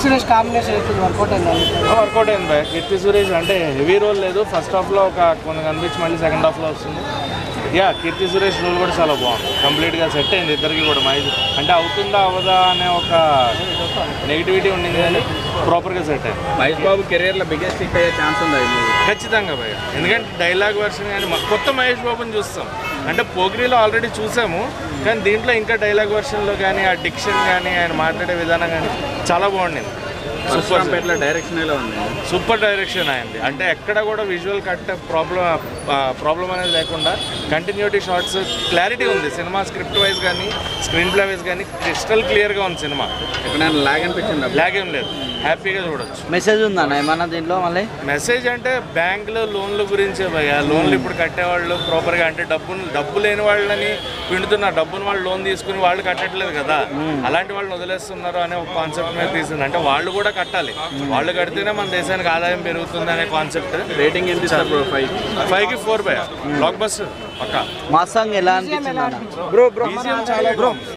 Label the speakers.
Speaker 1: Suresh combination ఎట్లా workout అయింది
Speaker 2: workout అయింది బాయ్ కీర్తి సురేష్ అంటే హెవీ రోల్ లేదు ఫస్ట్ హాఫ్లో ఒక కొన్ని కనిపించి మళ్ళీ సెకండ్ హాఫ్లో వస్తుంది యా కీర్తి సురేష్ రోల్ కూడా చాలా బాగుంది కంప్లీట్గా సెట్ అయింది ఇద్దరికి కూడా మహేష్ అంటే అవుతుందా అవదా అనే ఒక నెగిటివిటీ ఉండింది కానీ ప్రాపర్గా సెట్ అయింది
Speaker 3: మహేష్ బాబు కెరీర్లో బిగ్గెస్ట్ హిట్ అయ్యే ఛాన్స్ ఉందా ఈ మూవీ
Speaker 2: ఖచ్చితంగా భయ ఎందుకంటే డైలాగ్ వర్షన్ కానీ మ- కొత్త మహేష్ బాబుని చూస్తాం అంటే పోగ్రీలో ఆల్రెడీ చూసాము కానీ దీంట్లో ఇంకా డైలాగ్ వర్షన్లో కానీ ఆ డిక్షన్ కానీ ఆయన మాట్లాడే విధానం కానీ చాలా బాగుండింది సూపర్
Speaker 3: పరశురాంపేటలో డైరెక్షన్ ఎలా ఉంది
Speaker 2: సూపర్ డైరెక్షన్ అయింది అంటే ఎక్కడ కూడా విజువల్ కట్ ప్రాబ్లం ప్రాబ్లం అనేది లేకుండా కంటిన్యూటీ షార్ట్స్ క్లారిటీ ఉంది సినిమా స్క్రిప్ట్ వైజ్ కానీ స్క్రీన్ ప్లే వైజ్ కానీ క్రిస్టల్ క్లియర్గా ఉంది సినిమా
Speaker 3: ఎక్కడైనా లాగ్ అనిపించిందా
Speaker 2: లాగ్ ఏం లేదు హ్యాపీగా చూడొచ్చు
Speaker 4: మెసేజ్ ఉందన్న ఏమన్నా దీంట్లో మళ్ళీ
Speaker 2: మెసేజ్ అంటే బ్యాంకులో లోన్ల గురించే భయ్య లోన్లు ఇప్పుడు కట్టేవాళ్ళు ప్రాపర్గా అంటే డబ్బులు డబ్బు లేని వాళ్ళని పిండుతున్నారు డబ్బును వాళ్ళు లోన్ తీసుకుని వాళ్ళు కట్టట్లేదు కదా అలాంటి వాళ్ళని వదిలేస్తున్నారు అనే ఒక కాన్సెప్ట్ మీద తీసింది అంటే వాళ్ళు కూడా కట్టాలి వాళ్ళు కడితేనే మన దేశానికి ఆదాయం పెరుగుతుంది అనే కాన్సెప్ట్
Speaker 3: రేటింగ్ ఎంత ఇస్తారు బ్రో ఫైవ్
Speaker 2: ఫైవ్ కి ఫోర్ భయ్య బ్లాక్ బస్ పక్కా
Speaker 4: మా సాంగ్ ఎలా అనిపించింది అన్న
Speaker 2: BGM చాలా బాగుంది